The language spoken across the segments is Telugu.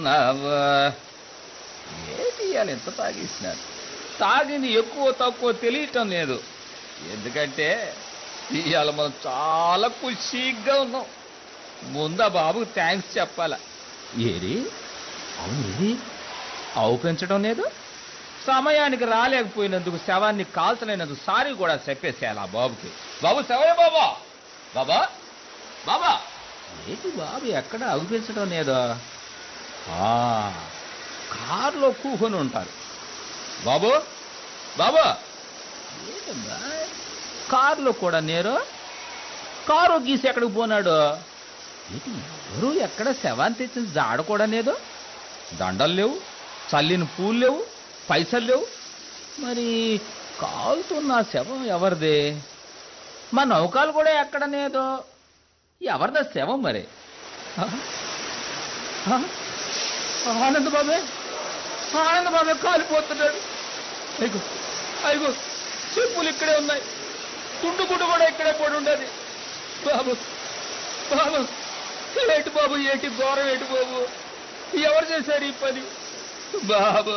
అవ్వా. ఏంటి ఇవాళ ఎంత తాగేసినాను తాగింది ఎక్కువ తక్కువ తెలియటం లేదు ఎందుకంటే ఇవాళ మనం చాలా ఖుషీగా ఉన్నాం ముందా బాబుకు థ్యాంక్స్ చెప్పాలా ఏరి అవును ఏది ఆవు పెంచడం లేదు సమయానికి రాలేకపోయినందుకు శవాన్ని కాల్చలేనందుకు సారీ కూడా చెప్పేసేయాలి ఆ బాబుకి బాబు శవే బాబా బాబా బాబా ఏంటి బాబు ఎక్కడ అగు పెంచడం లేదో ఆ, కారులో కూకొని ఉంటారు బాబు బాబు ఏంటమ్మా కారులో కూడా నేరు కారు గీసి ఎక్కడికి పోనాడు ఏంటి ఎవరు ఎక్కడ శవాన్ని తెచ్చిన జాడ కూడా లేదు దండలు లేవు చల్లిన పూలు లేవు పైసలు లేవు మరి కాలుతున్న శవం ఎవరిది మా నౌకాలు కూడా ఎక్కడ లేదో ఎవరిదా శవం మరి ఆ? ఆ? ఆనంద్ బాబే ఆనంద్ బాబే కాలిపోతున్నాడు అయ్యో అయ్యో చెప్పులు ఇక్కడే ఉన్నాయి తుండు గుడ్డు కూడా ఇక్కడే పడి ఉండదు బాబు బాబు ఏటి బాబు ఏటి ఘోరం ఏటి బాబు ఎవరు చేశారు ఈ పని బాబు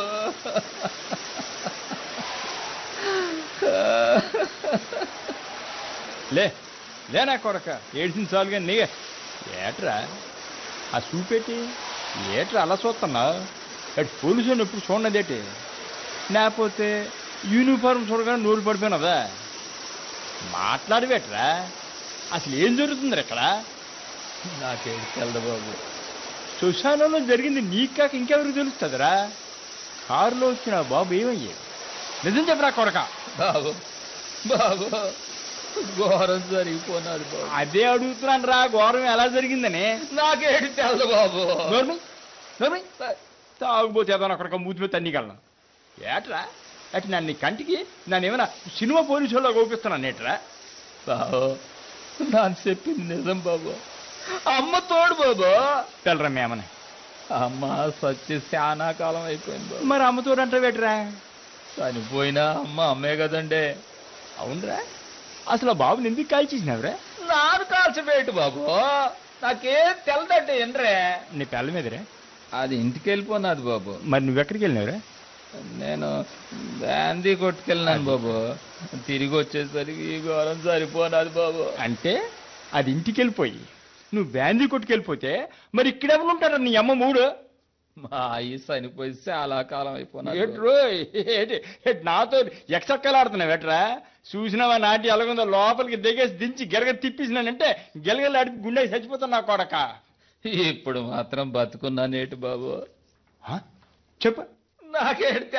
లే లేనా కొరక ఏడిసిన చాలుగా నీ ఏట్రా ఆ చూపెట్టి ఏట్రా అలా చూస్తున్నావు అటు పోలీసు ఎప్పుడు చూడనదేటి లేకపోతే యూనిఫారం చూడగానే నోరు పడిపోయినదా మాట్లాడవేట్రా అసలు ఏం జరుగుతుంది ఇక్కడ నాకేడు తెలదు బాబు శ్మశానంలో జరిగింది నీకు కాక ఇంకెవరికి తెలుస్తుందిరా కారులో వచ్చిన ఆ బాబు ఏమయ్యాడు నిజం చెప్పరా కొరక బాబు బాబు ఘోరం జరిగిపోనాడు బాబు అదే అడుగుతున్నాను రా ఘోరం ఎలా జరిగిందని నాకేడు తెలదు బాబు నోర్మి నోర్మి తాగుపోతే ఏదో అక్కడ మూతి మీద తన్నికెళ్ళను ఏట్రా అటు నన్ను నీ కంటికి నన్ను ఏమైనా సినిమా పోలీసు వాళ్ళ గోపిస్తున్నాను ఏట్రా బాబు నాన్న చెప్పింది నిజం బాబు అమ్మ తోడు బాబు తెలరా మేమని అమ్మ సచ్చి చాలా కాలం అయిపోయింది బాబు మరి అమ్మతోడు అంటే వేట్రా చనిపోయినా అమ్మ అమ్మే కదండి అవునరా అసలు ఆ బాబుని ఎందుకు కాల్చేసినావురా నాను కాల్చబేటు బాబు నాకేం తెలదంటే ఏంట్రే నీ పెళ్ళ మీదరా అది ఇంటికి వెళ్ళిపోనాది బాబు మరి నువ్వెక్కడికి వెళ్ళినావురా నేను గాంధీ కొట్టుకెళ్ళినాను బాబు తిరిగి వచ్చేసరికి ఈ ఘోరం సరిపోనాది బాబు అంటే అది ఇంటికి వెళ్ళిపోయి నువ్వు బ్యాందీ కొట్టుకెళ్ళిపోతే మరి ఇక్కడెవరు ఉంటారా నీ అమ్మ మూడు మా అయ్యి చనిపోయి చాలా కాలం అయిపోయినాడు ఏట్రో ఏంటి ఏంటి నాతో ఎక్సక్కలాడుతున్నావు ఎట్రా చూసినావా నాటి ఎలాగుందో లోపలికి దిగేసి దించి గెలగ తిప్పేసినానంటే గెలగలు అడిపి గుండె చచ్చిపోతాను నా కొడక ఇప్పుడు మాత్రం బతుకున్నానేటి బాబు చెప్పు నాకేడు